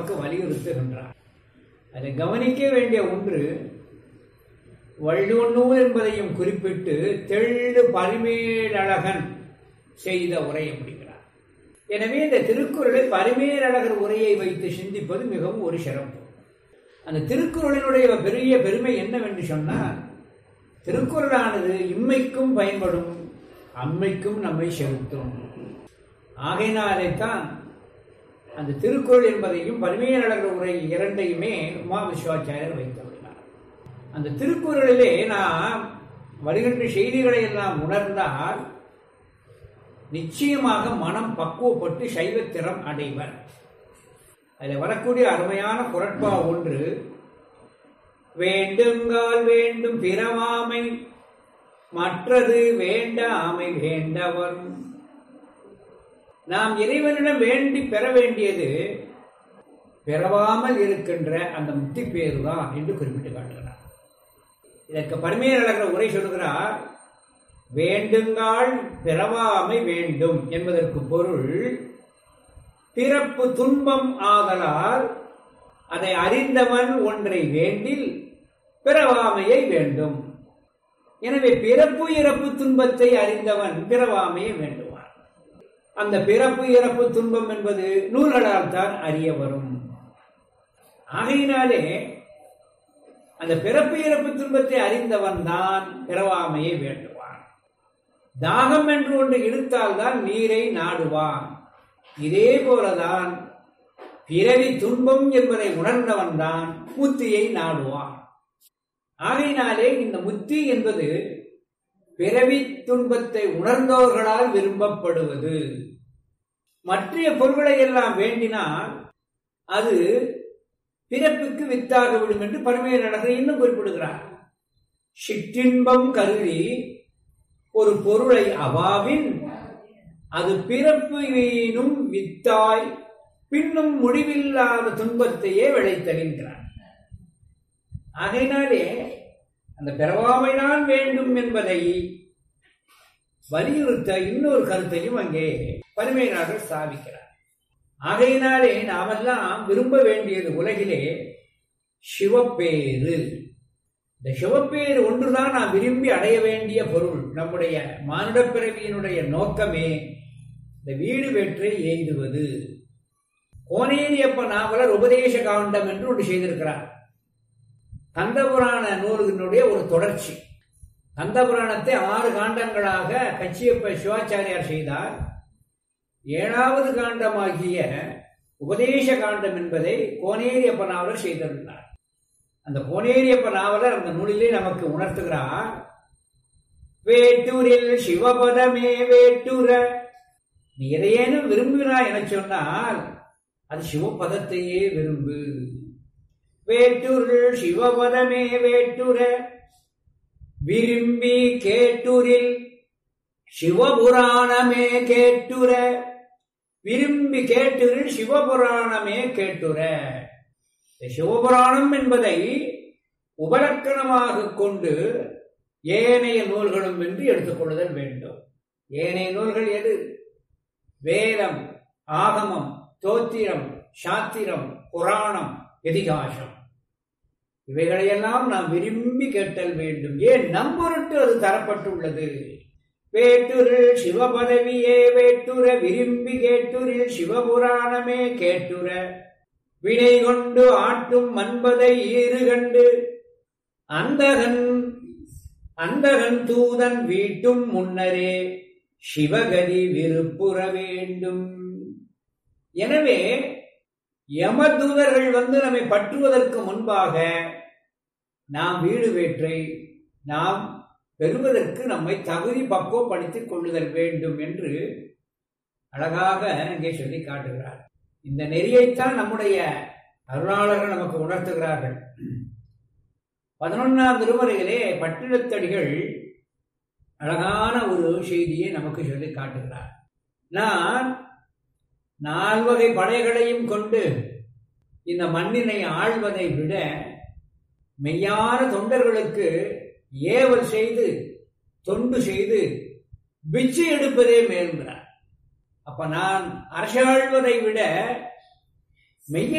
நமக்கு வலியுறுத்துகின்றார் அதை கவனிக்க வேண்டிய ஒன்று வள்ளுவநூல் என்பதையும் குறிப்பிட்டு தெள்ளு பரிமேலழகன் செய்த உரை அப்படிங்கிறார் எனவே இந்த திருக்குறளை பரிமேலழகர் உரையை வைத்து சிந்திப்பது மிகவும் ஒரு சிறப்பு அந்த திருக்குறளினுடைய பெரிய பெருமை என்னவென்று சொன்னால் திருக்குறளானது இம்மைக்கும் பயன்படும் அம்மைக்கும் நம்மை செலுத்தும் ஆகையினாலே தான் அந்த திருக்குறள் என்பதையும் பரிமையாளர்கள் உரை இரண்டையுமே உமா விஸ்வாச்சாரியர் வைத்துள்ளார் அந்த திருக்குறளிலே நாம் வருகின்ற செய்திகளை எல்லாம் உணர்ந்தால் நிச்சயமாக மனம் பக்குவப்பட்டு சைவத்திறம் அடைவர் அதில் வரக்கூடிய அருமையான குரட்பா ஒன்று வேண்டுங்கால் வேண்டும் பிறவாமை மற்றது வேண்டாமை வேண்டவரும் நாம் இறைவனிடம் வேண்டி பெற வேண்டியது பிறவாமல் இருக்கின்ற அந்த முக்தி பேரு தான் என்று குறிப்பிட்டு காட்டுகிறார் இதற்கு பரிமையாளர்கள் உரை சொல்கிறார் வேண்டுங்கால் பிறவாமை வேண்டும் என்பதற்கு பொருள் பிறப்பு துன்பம் ஆதலால் அதை அறிந்தவன் ஒன்றை வேண்டில் பிறவாமையை வேண்டும் எனவே பிறப்பு இறப்பு துன்பத்தை அறிந்தவன் பிறவாமையை வேண்டுவான் அந்த பிறப்பு இறப்பு துன்பம் என்பது நூல்களால் தான் அறிய வரும் ஆகையினாலே அந்த பிறப்பு இறப்பு துன்பத்தை அறிந்தவன் தான் பிறவாமையை வேண்டுவான் தாகம் என்று ஒன்று இழுத்தால்தான் நீரை நாடுவான் இதே போலதான் பிறவி துன்பம் என்பதை உணர்ந்தவன் தான் முத்தியை நாடுவான் ஆகையினாலே இந்த முத்தி என்பது பிறவி துன்பத்தை உணர்ந்தவர்களால் விரும்பப்படுவது மற்ற பொருள்களை எல்லாம் வேண்டினால் அது பிறப்புக்கு வித்தாக விடும் என்று பரமைய நடத்தை இன்னும் குறிப்பிடுகிறார் சிற்றின்பம் கருதி ஒரு பொருளை அவாவின் அது பிறப்பு வீணும் வித்தாய் பின்னும் முடிவில்லாத துன்பத்தையே விளைத்தகின்றார் ஆகையினாலே அந்த பிறவாமைதான் வேண்டும் என்பதை வலியுறுத்த இன்னொரு கருத்தையும் அங்கே பரிமையினார்கள் ஸ்தாபிக்கிறார் ஆகையினாலே நாமெல்லாம் விரும்ப வேண்டியது உலகிலே சிவப்பேறு இந்த சிவப்பேறு ஒன்றுதான் நாம் விரும்பி அடைய வேண்டிய பொருள் நம்முடைய மானுட பிறவியினுடைய நோக்கமே இந்த வீடு வெற்றை ஏந்துவது கோனேரியப்ப நாவலர் உபதேச காண்டம் என்று ஒன்று செய்திருக்கிறார் கந்தபுராண நூலினுடைய ஒரு தொடர்ச்சி கந்தபுராணத்தை ஆறு காண்டங்களாக கச்சியப்ப சிவாச்சாரியார் செய்தார் ஏழாவது காண்டமாகிய உபதேச காண்டம் என்பதை கோனேரியப்ப நாவலர் செய்திருந்தார் அந்த கோனேரியப்ப நாவலர் அந்த நூலிலே நமக்கு உணர்த்துகிறார் வேட்டூரில் சிவபதமே வேட்டுர நீ எதையேனும் விரும்புகிறாய் என சொன்னால் அது சிவபதத்தையே விரும்பு வேட்டுருள் சிவபதமே வேட்டுர விரும்பி கேட்டுரில் சிவபுராணமே கேட்டுர விரும்பி கேட்டுரில் சிவபுராணமே கேட்டுர சிவபுராணம் என்பதை உபலக்கணமாக கொண்டு ஏனைய நூல்களும் என்று எடுத்துக்கொள்ளுதல் வேண்டும் ஏனைய நூல்கள் எது வேதம் ஆகமம் தோத்திரம் சாத்திரம் புராணம் எதிகாசம் இவைகளையெல்லாம் நாம் விரும்பி கேட்டல் வேண்டும் ஏன் நம் பொருட்டு அது தரப்பட்டுள்ளது வேட்டுரில் சிவபதவியே வேட்டுர விரும்பி கேட்டுரில் சிவபுராணமே கேட்டுர வினை கொண்டு ஆட்டும் மன்பதை ஈறு கண்டு அந்தகன் அந்தகன் தூதன் வீட்டும் முன்னரே சிவகதி விருப்புற வேண்டும் எனவே யமதூதர்கள் வந்து நம்மை பற்றுவதற்கு முன்பாக நாம் வீடு வேற்றை நாம் பெறுவதற்கு நம்மை தகுதி பக்குவப்படுத்திக் கொள்ளுதல் வேண்டும் என்று அழகாக இங்கே சொல்லி காட்டுகிறார் இந்த நெறியைத்தான் நம்முடைய அருளாளர்கள் நமக்கு உணர்த்துகிறார்கள் பதினொன்னாம் திருமுறையிலே பட்டினத்தடிகள் அழகான ஒரு செய்தியை நமக்கு சொல்லி காட்டுகிறார் நான் நால்வகை படைகளையும் கொண்டு இந்த மண்ணினை ஆழ்வதை விட மெய்யான தொண்டர்களுக்கு ஏவல் செய்து தொண்டு செய்து பிச்சை எடுப்பதே மேல்கிறார் அப்ப நான் அரசாழ்வதை விட மெய்ய